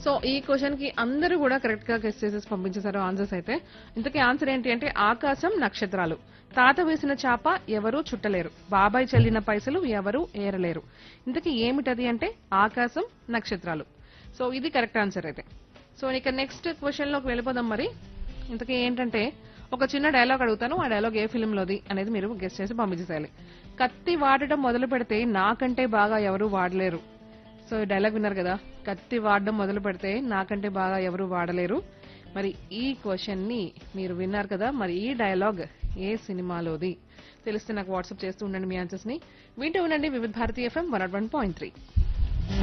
so ఈ question కి అందరూ కూడా కరెక్ట్ గా గెస్ట్ చేసేసి పంపించేశారు ఆన్సర్స్ అయితే ఇంతకీ ఆన్సర్ ఏంటి అంటే ఆకాశం నక్షత్రాలు తాత వేసిన చాప ఎవరూ చుట్టలేరు బాబాయ్ చెల్లిన పైసలు ఎవరూ ఏరలేరు ఇంతకీ ఏమిటది అంటే ఆకాశం నక్షత్రాలు సో ఇది కరెక్ట్ ఆన్సర్ అయితే సో ఇక నెక్స్ట్ క్వశ్చన్ లోకి వెళ్ళిపోదాం మరి ఇంతకీ ఏంటంటే ఒక చిన్న డైలాగ్ అడుగుతాను ఆ డైలాగ్ ఏ ఫిల్మ్ లోది అనేది మీరు గెస్ట్ చేసి పంపించేసేయాలి కత్తి వాడటం మొదలు పెడితే నాకంటే బాగా ఎవరు వాడలేరు సో ఈ డైలాగ్ విన్నారు కదా కత్తి వాడడం మొదలు పెడితే నాకంటే బాగా ఎవరు వాడలేరు మరి ఈ క్వశ్చన్ ని మీరు విన్నారు కదా మరి ఈ డైలాగ్ ఏ సినిమాలోది తెలిస్తే నాకు వాట్సాప్ చేస్తూ ఉండండి మీ ఆన్సర్స్ ని వింటూ ఉండండి Vividh Bharati FM one point three